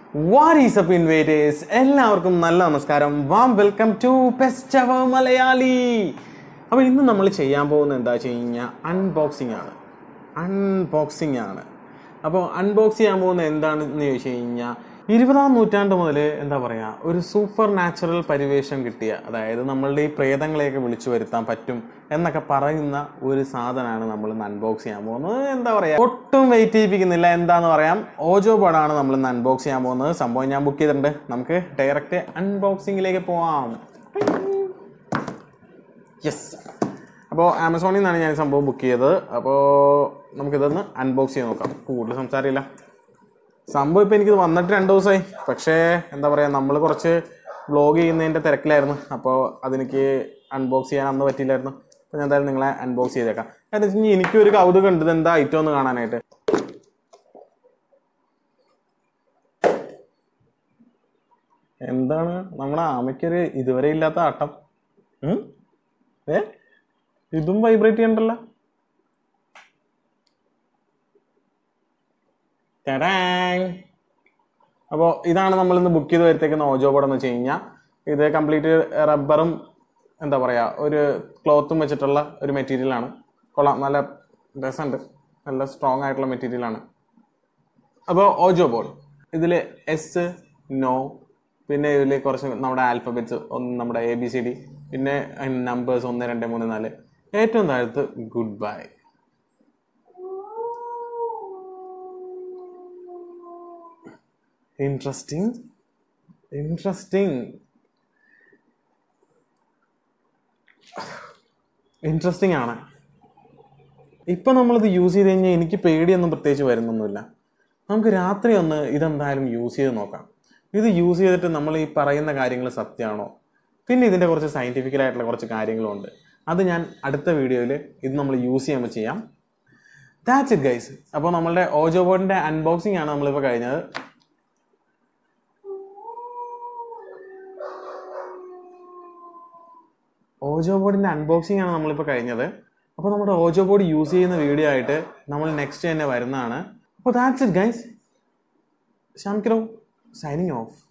What is up ഇൻവേറ്റേഴ്സ് എല്ലാവർക്കും നല്ല നമസ്കാരം warm welcome to best our Malayali അപ്പോൾ ഇന്ന് നമ്മൾ ചെയ്യാൻ പോകുന്നത് എന്താ വെച്ച് കഴിഞ്ഞാൽ അൺബോക്സിംഗ് ആണ് അൺബോക്സിംഗ് ആണ് അപ്പോൾ അൺബോക്സ് ചെയ്യാൻ പോകുന്നത് എന്താണെന്ന് ചോദിച്ചു കഴിഞ്ഞാൽ ഇരുപതാം നൂറ്റാണ്ട് മുതൽ എന്താ പറയുക ഒരു സൂപ്പർ നാച്ചുറൽ പരിവേഷം കിട്ടിയ അതായത് നമ്മളുടെ ഈ പ്രേതങ്ങളെയൊക്കെ വിളിച്ചു വരുത്താൻ പറ്റും എന്നൊക്കെ പറയുന്ന ഒരു സാധനമാണ് നമ്മൾ ഇന്ന് അൺബോക്സ് ചെയ്യാൻ പോകുന്നത് എന്താ പറയുക ഒട്ടും വെയിറ്റ് ചെയ്യിപ്പിക്കുന്നില്ല എന്താന്ന് പറയാം ഓജോ ബോർഡാണ് നമ്മൾ ഇന്ന് അൺബോക്സ് ചെയ്യാൻ പോകുന്നത് സംഭവം ഞാൻ ബുക്ക് ചെയ്തിട്ടുണ്ട് നമുക്ക് ഡയറക്റ്റ് അൺബോക്സിങ്ങിലേക്ക് പോവാം യെസ് അപ്പോൾ ആമസോണിൽ നിന്നാണ് ഞാൻ ഈ സംഭവം ബുക്ക് ചെയ്തത് അപ്പോൾ നമുക്കിതൊന്ന് അൺബോക്സ് ചെയ്ത് നോക്കാം കൂടുതൽ സംസാരമില്ല സംഭവം ഇപ്പോൾ എനിക്കിത് വന്നിട്ട് രണ്ട് ദിവസമായി പക്ഷേ എന്താ പറയുക നമ്മൾ കുറച്ച് വ്ലോഗ് ചെയ്യുന്നതിൻ്റെ തിരക്കിലായിരുന്നു അപ്പോൾ അതെനിക്ക് അൺബോക്സ് ചെയ്യാൻ അന്ന് പറ്റിയില്ലായിരുന്നു അപ്പോൾ ഞാൻ എന്തായാലും നിങ്ങളെ അൺബോക്സ് ചെയ്തേക്കാം കാരണം വെച്ച് കഴിഞ്ഞാൽ എനിക്കൊരു കൗതുകം ഉണ്ട് ഇത് എന്താ ഐറ്റം ഒന്ന് കാണാനായിട്ട് എന്താണ് നമ്മുടെ ആമയ്ക്കൊരു ഇതുവരെ ഇല്ലാത്ത ആട്ടം ഉം? ഏ ഇതും വൈബ്രേറ്റ് ചെയ്യണ്ടല്ലോ അപ്പോൾ ഇതാണ് നമ്മൾ ഇന്ന് ബുക്ക് ചെയ്ത് വരുത്തേക്കുന്ന ഓജോ ബോർഡ് എന്ന് വെച്ച് കഴിഞ്ഞാൽ ഇത് കംപ്ലീറ്റ് റബ്ബറും എന്താ പറയുക ഒരു ക്ലോത്തും വെച്ചിട്ടുള്ള ഒരു മെറ്റീരിയലാണ് കൊള്ളാം നല്ല രസമുണ്ട് നല്ല സ്ട്രോങ് ആയിട്ടുള്ള മെറ്റീരിയലാണ് അപ്പോൾ ഓജോ ബോർഡ് ഇതിൽ എസ് നോ പിന്നെ ഇതിൽ കുറച്ച് നമ്മുടെ ആൽഫബറ്റ്സ് ഒന്ന് നമ്മുടെ എ ബി സി ഡി പിന്നെ നമ്പേഴ്സ് ഒന്ന് രണ്ട് മൂന്ന് നാല് ഏറ്റവും താഴത്ത് good bye interesting interesting interesting ആണ് ഇപ്പം നമ്മളിത് യൂസ് ചെയ്ത് കഴിഞ്ഞാൽ എനിക്ക് പേടിയൊന്നും പ്രത്യേകിച്ച് വരുന്നൊന്നുമില്ല നമുക്ക് രാത്രി ഒന്ന് ഇതെന്തായാലും യൂസ് ചെയ്ത് നോക്കാം ഇത് യൂസ് ചെയ്തിട്ട് നമ്മൾ ഈ പറയുന്ന കാര്യങ്ങൾ സത്യമാണോ പിന്നെ ഇതിൻ്റെ കുറച്ച് സയൻറ്റിഫിക്കലായിട്ടുള്ള കുറച്ച് കാര്യങ്ങളുണ്ട് അത് ഞാൻ അടുത്ത വീഡിയോയിൽ ഇത് നമ്മൾ യൂസ് ചെയ്യുമ്പോൾ ചെയ്യാം ദാറ്റ്സ് ഇറ്റ് ഗൈസ് അപ്പോൾ നമ്മളുടെ ഓജോ ബോർഡിൻ്റെ അൺബോക്സിംഗ് ആണ് നമ്മളിപ്പോൾ കഴിഞ്ഞത് ഓജോ ബോർഡിൻ്റെ അൺബോക്സിംഗ് ആണ് നമ്മളിപ്പോൾ കഴിഞ്ഞത് അപ്പോൾ നമ്മുടെ ഓജോ ബോർഡ് യൂസ് ചെയ്യുന്ന വീഡിയോ ആയിട്ട് നമ്മൾ നെക്സ്റ്റ് തന്നെ വരുന്നതാണ് അപ്പോൾ ദാറ്റ്സ് ഇറ്റ് ഗൈസ് ഷാംകിറോ സൈനിങ് ഓഫ്